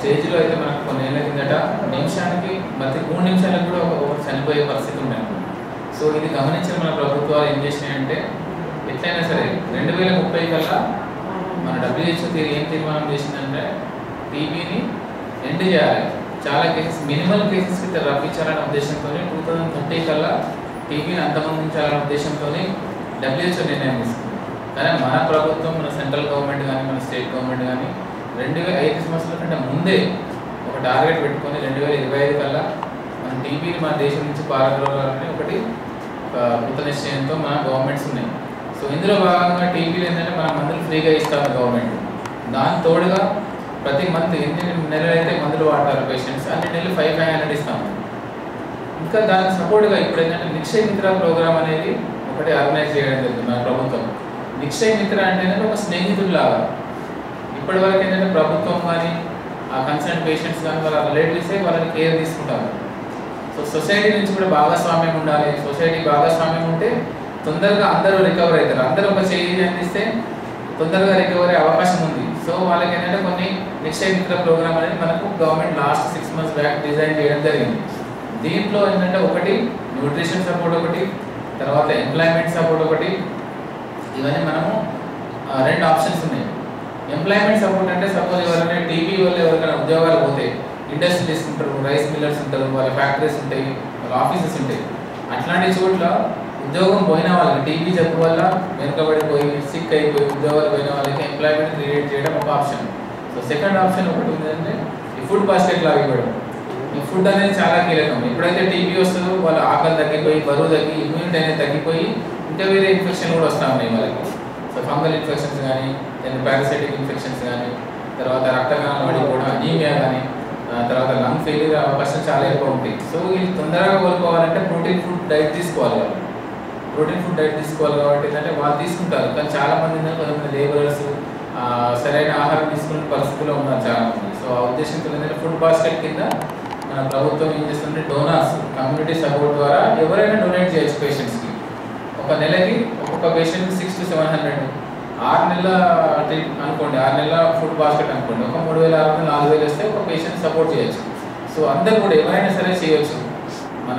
స్టేజ్లో అయితే మనకు కొన్ని ఏళ్ళ కిందట నిమిషానికి ప్రతి మూడు నిమిషాలకు కూడా ఒక ఒకరు చనిపోయే పరిస్థితి ఉండేది సో ఇది గమనించిన మన ప్రభుత్వాలు ఏం చేసినాయంటే ఎట్లయినా సరే రెండు వేల ముప్పై కల్లా మన డబ్ల్యూహెచ్ఓ తీరు ఏం తీర్మానం చేసిందంటే టీబీని ఎండ్ చేయాలి చాలా కేసెస్ మినిమల్ కేసెస్కి రప్పించాలనే ఉద్దేశంతో టూ థౌజండ్ థర్టీ కల్లా టీబీని అంతమందించాలనే ఉద్దేశంతో డబ్ల్యూహెచ్ఓ నిర్ణయం తీసుకుంది కానీ మన ప్రభుత్వం మన సెంట్రల్ గవర్నమెంట్ కానీ మన స్టేట్ గవర్నమెంట్ కానీ రెండు వేల ఐదు సంవత్సరాల కంటే ముందే ఒక టార్గెట్ పెట్టుకొని రెండు వేల ఇరవై ఐదు కల్లా మన టీబీని మన దేశం నుంచి పారద్రోలాలని ఒకటి ఒక కృత నిశ్చయంతో మన గవర్నమెంట్స్ ఉన్నాయి సో ఇందులో భాగంగా టీబీలు ఏంటంటే మన మందులు ఫ్రీగా ఇస్తాము గవర్నమెంట్ దాని తోడుగా ప్రతి మంత్ ఎన్ని నెలలు అయితే మందులు వాడతారు పేషెంట్స్ అన్ని నెలలు ఫైవ్ ఫైవ్ హండ్రెడ్ ఇస్తాము ఇంకా దానికి సపోర్ట్గా ఇప్పుడు ఏంటంటే నిక్షయ్ మిత్ర ప్రోగ్రామ్ అనేది ఒకటి ఆర్గనైజ్ చేయడం జరిగింది మన ప్రభుత్వం నిక్షయ్ మిత్ర అంటే ఏంటంటే ఒక స్నేహితుడిలాగా ఇప్పటి వరకు ఏంటంటే ప్రభుత్వం కానీ ఆ కన్సర్న్ పేషెంట్స్ కానీ వాళ్ళ రిలేటివ్సే వాళ్ళని కేర్ తీసుకుంటారు సో సొసైటీ నుంచి కూడా భాగస్వామ్యం ఉండాలి సొసైటీ భాగస్వామ్యం ఉంటే తొందరగా అందరూ రికవర్ అవుతారు అందరూ ఒక చేయి అందిస్తే తొందరగా రికవర్ అయ్యే అవకాశం ఉంది సో వాళ్ళకి ఏంటంటే కొన్ని నిశ్చయ మిత్ర ప్రోగ్రామ్ అనేది మనకు government last six months back design చేయడం జరిగింది దీంట్లో ఏంటంటే ఒకటి న్యూట్రిషన్ సపోర్ట్ ఒకటి తర్వాత ఎంప్లాయ్మెంట్ సపోర్ట్ ఒకటి ఇవన్నీ మనము ఆ, రెండు ఆప్షన్స్ ఉన్నాయి ఎంప్లాయ్మెంట్ సపోర్ట్ అంటే సపోజ్ ఎవరైనా టీవీ వల్ల ఎవరికైనా ఉద్యోగాలు పోతే ఇండస్ట్రీస్ ఉంటారు రైస్ మిల్లర్స్ ఉంటారు వాళ్ళ ఫ్యాక్టరీస్ ఉంటాయి వాళ్ళ ఆఫీసెస్ ఉంటాయి అట్లాంటి చోట్ల ఉద్యోగం పోయిన వాళ్ళకి టీవీ జబ్బు వల్ల వెనుకబడిపోయి సిక్ అయిపోయి ఉద్యోగాలు పోయిన వాళ్ళకి ఎంప్లాయ్మెంట్ క్రియేట్ చేయడం ఒక ఆప్షన్ సో సెకండ్ ఆప్షన్ ఒకటి ఉందంటే ఈ ఫుడ్ బాస్కెట్ లాగా ఇవ్వడం ఈ ఫుడ్ అనేది చాలా కీలకం ఎప్పుడైతే టీబీ వస్తుందో వాళ్ళ ఆకలి తగ్గిపోయి బరువు తగ్గి ఇమ్యూనిటీ అనేది తగ్గిపోయి ఇంకా వేరే ఇన్ఫెక్షన్ కూడా వస్తూ ఉన్నాయి వాళ్ళకి సో ఫంగల్ ఇన్ఫెక్షన్స్ కానీ దెన్ పారాసైటిక్ ఇన్ఫెక్షన్స్ కానీ తర్వాత రక్తకణాలు పడిపోవడం అనీమియా కానీ ఆ తర్వాత లంగ్ ఫెయిల్యూర్ అవకాశం చాలా ఎక్కువ ఉంటాయి సో వీళ్ళు తొందరగా కోలుకోవాలంటే ప్రోటీన్ ఫుడ్ డైట్ తీసుకోవాలి వాళ్ళు ప్రోటీన్ ఫుడ్ డైట్ తీసుకోవాలి కాబట్టి ఏంటంటే వాళ్ళు తీసుకుంటారు కానీ చాలా మంది ఏంటంటే కొంతమంది లేబరర్స్ సరైన ఆహారం తీసుకునే పరిస్థితిలో ఉన్నారు చాలా మంది సో ఆ ఉద్దేశంతో ఏంటంటే ఫుడ్ బాస్కెట్ కింద మన ప్రభుత్వం ఏం చేస్తుంటే డోనార్స్ కమ్యూనిటీ సపోర్ట్ ద్వారా ఎవరైనా డొనేట్ చేయొచ్చు పేషెంట్స్కి ఒక నెలకి ఒక్కొక్క patient six to seven hundred ఆరు నెలల ట్రీట్ అనుకోండి ఆరు నెలల ఫుడ్ బాస్కెట్ అనుకోండి ఒక మూడు వేల ఆరు వందలు నాలుగు వేలు వస్తే ఒక పేషెంట్ సపోర్ట్ చేయొచ్చు సో అందరు కూడా ఎవరైనా సరే చేయొచ్చు మన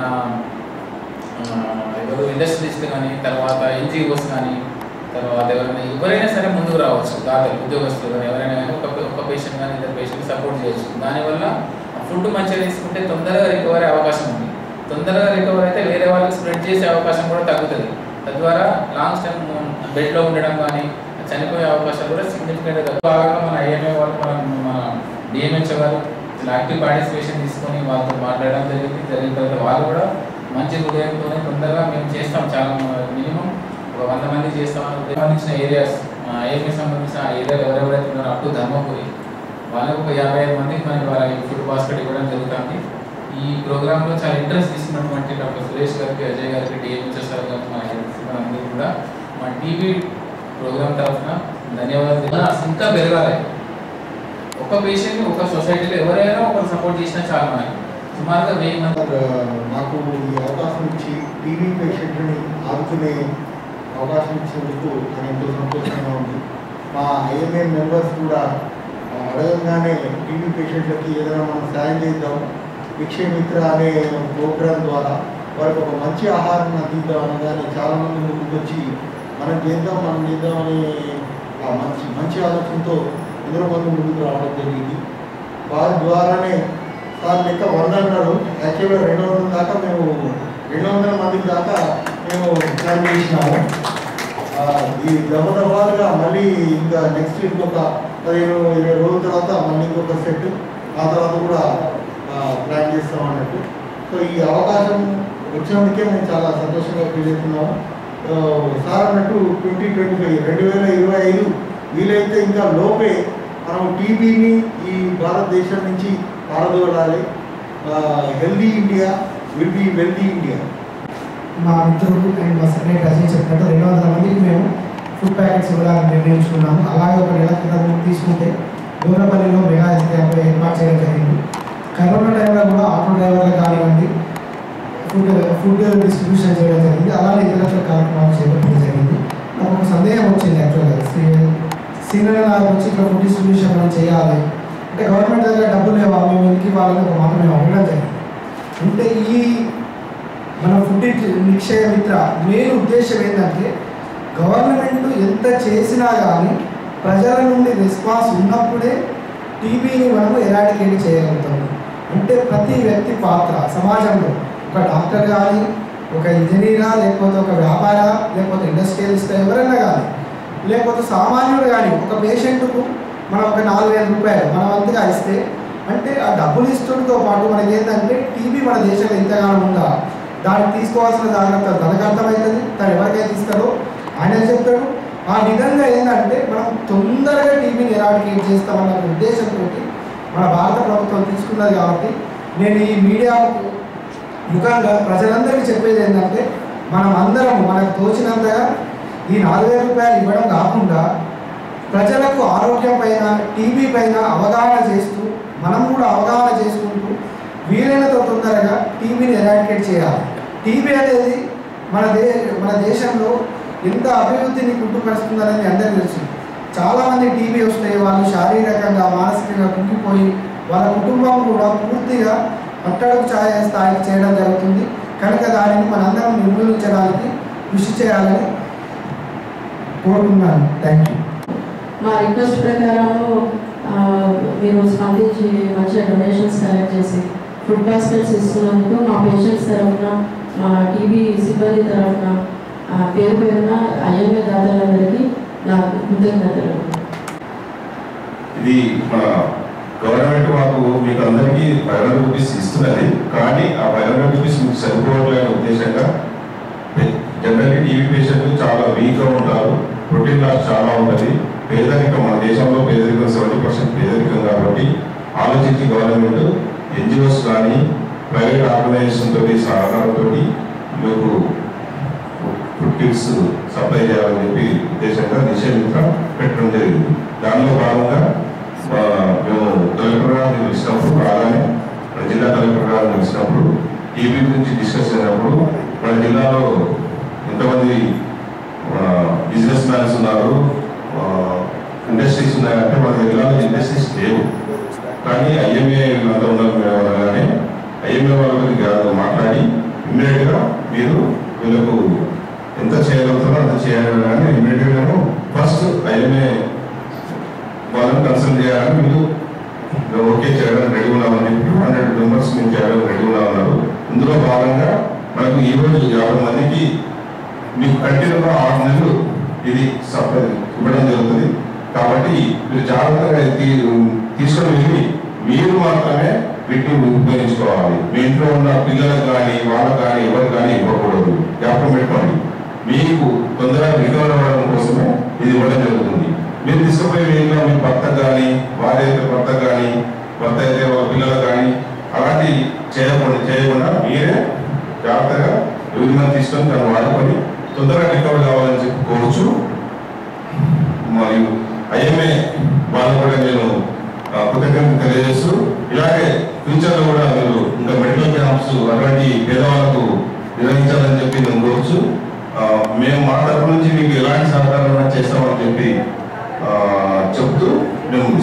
ఆ, ఎవరు ఇండస్ట్రీస్ట్ కానీ తర్వాత ఎన్జిఓస్ కానీ తర్వాత ఎవరైనా ఎవరైనా సరే ముందుకు రావచ్చు దాదాపు ఉద్యోగస్తులు కానీ ఎవరైనా కానీ ఒక ఒక పేషెంట్ కానీ ఇద్దరు పేషెంట్ సపోర్ట్ చేయొచ్చు దానివల్ల ఫుడ్ మంచిగా తీసుకుంటే తొందరగా రికవర్ అయ్యే అవకాశం ఉంది తొందరగా రికవర్ అయితే వేరే వాళ్ళకి స్ప్రెడ్ చేసే అవకాశం కూడా తగ్గుతుంది తద్వారా లాంగ్ టైం బెడ్లో ఉండడం కానీ చనిపోయే అవకాశాలు కూడా సిగ్నిఫికెంట్గా భాగంగా మన ఐఎంఏ వాళ్ళు మన మన డిఎంహెచ్ఓ గారు ఇలా యాక్టివ్ పార్టిసిపేషన్ తీసుకొని వాళ్ళతో మాట్లాడడం జరిగింది జరిగిన తర్వాత వాళ్ళు కూడా మంచి హృదయంతోనే తొందరగా మేము చేస్తాం చాలా మినిమం ఒక వంద మంది చేస్తామని సంబంధించిన ఏరియాస్ ఐఎంఏ సంబంధించిన ఏరియాలు ఎవరెవరైతే ఉన్నారో అప్ టు ధర్మపురి వాళ్ళకు ఒక యాభై ఐదు మందికి మనకి వాళ్ళ ఫుడ్ బాస్కెట్ ఇవ్వడం జరుగుతుంది ఈ ప్రోగ్రాంలో చాలా ఇంట్రెస్ట్ తీసుకున్నటువంటి డాక్టర్ సురేష్ గారికి అజయ్ గారికి డిఎంహెచ్ఓ సార్ గారికి మన హెల్త్ సిబ్బంది కూడా మా టీవీ ప్రోగ్రామ్ తరఫున ధన్యవాదాలు తెలియజేస్తున్నాను. ఇంకా పెరగాలి ఒక పేషెంట్ ఒక సొసైటీలో ఎవరైనా ఒకరు సపోర్ట్ చేసినా చాలా మనకి సుమారుగా వెయ్యి మంది మాకు ఈ అవకాశం ఇచ్చి టీవీ పేషెంట్ని ఆదుకునే అవకాశం ఇచ్చినందుకు నాకు ఎంతో సంతోషంగా ఉంది మా ఐఎంఏ మెంబర్స్ కూడా ఆ, అడగంగానే టీవీ పేషెంట్లకి ఏదైనా మనం సాయం చేద్దాం నిక్షయ మిత్ర అనే ప్రోగ్రాం ద్వారా వారికి ఒక మంచి ఆహారం అందిద్దాం అనగానే చాలామంది ముందుకు వచ్చి మనం చేద్దాం మనం చేద్దాం అనే ఆ మంచి మంచి ఆలోచనతో ఎందరో మంది ముందుకు రావడం జరిగింది వారి ద్వారానే సార్ లెక్క వంద అన్నారు యాక్చువల్గా రెండు వందల దాకా మేము రెండు వందల మందికి దాకా మేము ప్లాన్ చేసినాము ఆ, ఈ దమదమాలుగా మళ్ళీ ఇంకా నెక్స్ట్ ఇంకొక పదిహేను ఇరవై రోజుల తర్వాత మళ్ళీ ఇంకొక సెట్ ఆ తర్వాత కూడా ఆ, ప్లాన్ చేస్తాం అన్నట్టు సో ఈ అవకాశం వచ్చినందుకే మేము చాలా సంతోషంగా ఫీల్ అవుతున్నాము ఆ, సార్ అన్నట్టు ట్వంటీ ట్వంటీ ఫైవ్ రెండు వేల ఇరవై ఐదు వీలైతే ఇంకా లోపే మనం టీబీని ఈ భారతదేశం నుంచి పారదోలాలి healthy India will be wealthy India మా మిత్రుడు అండ్ మా సెక్రటరీ అజయ్ చెప్పినట్టు రెండు వందల మందికి మేము ఫుడ్ ప్యాకెట్స్ ఇవ్వడానికి నిర్ణయించుకున్నాము అలాగే ఒక నెల కింద మేము తీసుకుంటే దూరపల్లిలో మెగా హెల్త్ క్యాంప్ ఏర్పాటు చేయడం జరిగింది కరోనా టైంలో కూడా ఆటో డ్రైవర్లు కానివ్వండి ఫుడ్ ఫుడ్ డిస్ట్రిబ్యూషన్ చేయడం జరిగింది అలాగే ఇతర కార్యక్రమాలు చేపట్టడం జరిగింది నాకు ఒక సందేహం వచ్చింది యాక్చువల్గా సీనియర్ నాకు వచ్చి ఇట్లా ఫుడ్ డిస్ట్రిబ్యూషన్ మనం చేయాలి అంటే గవర్నమెంట్ దగ్గర డబ్బులు లేవా మేము ఎందుకు ఇవ్వాలని ఒక మాట మేము అడగడం జరిగింది అంటే ఈ మన ఫుడ్ నిక్షయ మిత్ర మెయిన్ ఉద్దేశం ఏంటంటే గవర్నమెంట్ ఎంత చేసినా కానీ ప్రజల నుండి రెస్పాన్స్ ఉన్నప్పుడే టీబీని మనము ఎరాడికేట్ చేయగలుగుతాము అంటే ప్రతి వ్యక్తి పాత్ర సమాజంలో ఒక డాక్టర్ కానీ ఒక ఇంజనీరా లేకపోతే ఒక వ్యాపార లేకపోతే ఇండస్ట్రియలిస్ట్ ఎవరైనా కానీ లేకపోతే సామాన్యుడు కానీ ఒక పేషెంట్కు మనం ఒక నాలుగు వేల రూపాయలు మన వంతుగా ఇస్తే అంటే ఆ డబ్బులు ఇస్తుండతో పాటు మనకి ఏంటంటే టీబీ మన దేశంలో ఎంతగానో ఉందా దానికి తీసుకోవాల్సిన జాగ్రత్త తనకు అర్థమవుతుంది తను ఎవరికైతే ఇస్తాడో ఆయన చెప్తాడు ఆ విధంగా ఏంటంటే మనం తొందరగా టీబీని ఎరాడికేట్ చేస్తామన్న ఉద్దేశంతో మన భారత ప్రభుత్వం తీసుకున్నది కాబట్టి నేను ఈ మీడియా ముఖంగా ప్రజలందరికీ చెప్పేది ఏంటంటే మనం అందరం మనకు తోచినంతగా ఈ నాలుగు వేల రూపాయలు ఇవ్వడం కాకుండా ప్రజలకు ఆరోగ్యం పైన టీబీ పైన అవగాహన చేస్తూ మనం కూడా అవగాహన చేసుకుంటూ వీలైనంత తొందరగా టీబీని ఎరాడికేట్ చేయాలి టీబీ అనేది మన దే మన దేశంలో ఎంత అభివృద్ధిని కుట్టుపరుస్తుందనేది మీ అందరికీ తెలుసు చాలామంది టీబీ వస్తే వాళ్ళు శారీరకంగా మానసికంగా కుంగిపోయి వాళ్ళ కుటుంబం కూడా పూర్తిగా పట్టడకు ఛాయ స్థాయికి చేయడం జరుగుతుంది కనుక దానిని మనందరం నిర్మూలించడానికి కృషి చేయాలని కోరుకున్నాను థ్యాంక్ యూ మా రిక్వెస్ట్ ప్రకారము ఆ, మీరు స్పందించి మంచిగా డొనేషన్స్ కలెక్ట్ చేసి ఫుడ్ బాస్కెట్స్ ఇస్తున్నందుకు మా పేషెంట్స్ తరఫున మా టీవీ సిబ్బంది తరఫున ఆ, పేరు పేరున ఐఎంఏ దాతలందరికీ నా కృతజ్ఞతలు ఇది మన గవర్నమెంట్ మాకు మీకు అందరికీ ఫైవ్ హండ్రెడ్ రూపీస్ ఇస్తున్నది కానీ ఆ ఫైవ్ హండ్రెడ్ రూపీస్ మీకు సరిపోవట్లేని ఉద్దేశంగా జనరల్లీ టీవీ పేషెంట్లు చాలా వీక్గా ఉంటారు ప్రోటీన్ లాస్ చాలా ఉంటుంది పేదరికం మన దేశంలో పేదరికం సెవెంటీ పర్సెంట్ పేదరికం కాబట్టి ఆలోచించి గవర్నమెంట్ ఎన్జిఓస్ కానీ ప్రైవేట్ ఆర్గనైజేషన్ తోటి సహకారంతో మీకు ఫుడ్ కిట్స్ సప్లై చేయాలని చెప్పి ఉద్దేశంగా నిషేధించ పెట్టడం జరిగింది దానిలో భాగంగా ఆ, మేము కలెక్టర్ గారిని పిలిచినప్పుడు రాగానే మన జిల్లా కలెక్టర్ గారిని పిలిచినప్పుడు టీవీ గురించి డిస్కస్ అయినప్పుడు మన జిల్లాలో ఎంతమంది బిజినెస్ మ్యాన్స్ ఉన్నారు ఇండస్ట్రీస్ ఉన్నాయంటే మన జిల్లాలో ఇండస్ట్రీస్ లేవు కానీ ఐఎంఏ వీళ్ళంతా ఉన్నారు మేడం అనగానే ఐఎంఏ వాళ్ళకి కాదు మాట్లాడి ఇమ్మీడియట్గా మీరు వీళ్ళకు ఎంత చేయగలుగుతారో అంత చేయాలి కానీ ఇమ్మీడియట్గా ఫస్ట్ ఐఎంఏ వాళ్ళని కన్సల్ట్ చేయాలని మీరు ఓకే చేయడానికి రెడీ ఉన్నామని టూ హండ్రెడ్ మెంబర్స్ మేము చేయడానికి రెడీ ఉన్నామన్నారు ఇందులో భాగంగా మనకు ఈ రోజు యాభై మందికి మీకు కంటిన్యూగా ఆరు నెలలు ఇది సప్లై ఇవ్వడం జరుగుతుంది కాబట్టి మీరు జాగ్రత్తగా తీ- తీసుకొని వెళ్ళి మీరు మాత్రమే వీటిని ఉపయోగించుకోవాలి మీ ఇంట్లో ఉన్న పిల్లలకు కానీ వాళ్ళకు కానీ ఎవరికి కానీ ఇవ్వకూడదు జ్ఞాపకం పెట్టుకోండి మీకు తొందరగా రికవర్ అవ్వడం కోసమే ఇది ఇవ్వడం జరుగుతుంది మీరు తీసుకుపోయి మీ ఇంట్లో మీ భర్త కానీ భార్య అయితే భర్త కానీ భర్త అయితే వాళ్ళ పిల్లలకు కానీ అలాంటి చేయకుండా చేయకుండా మీరే జాగ్రత్తగా విధంగా తీసుకొని దాన్ని వాడుకొని తొందరగా రికవర్ కావాలని చెప్పి కోరుచు మరియు ఐఎంఏ వాళ్ళకు కూడా నేను ఆ, కృతజ్ఞతలు తెలియజేస్తూ ఇలాగే ఫ్యూచర్లో కూడా మీరు ఇంకా మెడికల్ క్యాంప్స్ అటువంటి పేదవాళ్ళకు నిర్వహించాలని చెప్పి నేను కోరుచు ఆ, మేము మా తరపు నుంచి మీకు ఎలాంటి సహకారం అయినా చేస్తామని చెప్పి ఆ, చెప్తూ మేము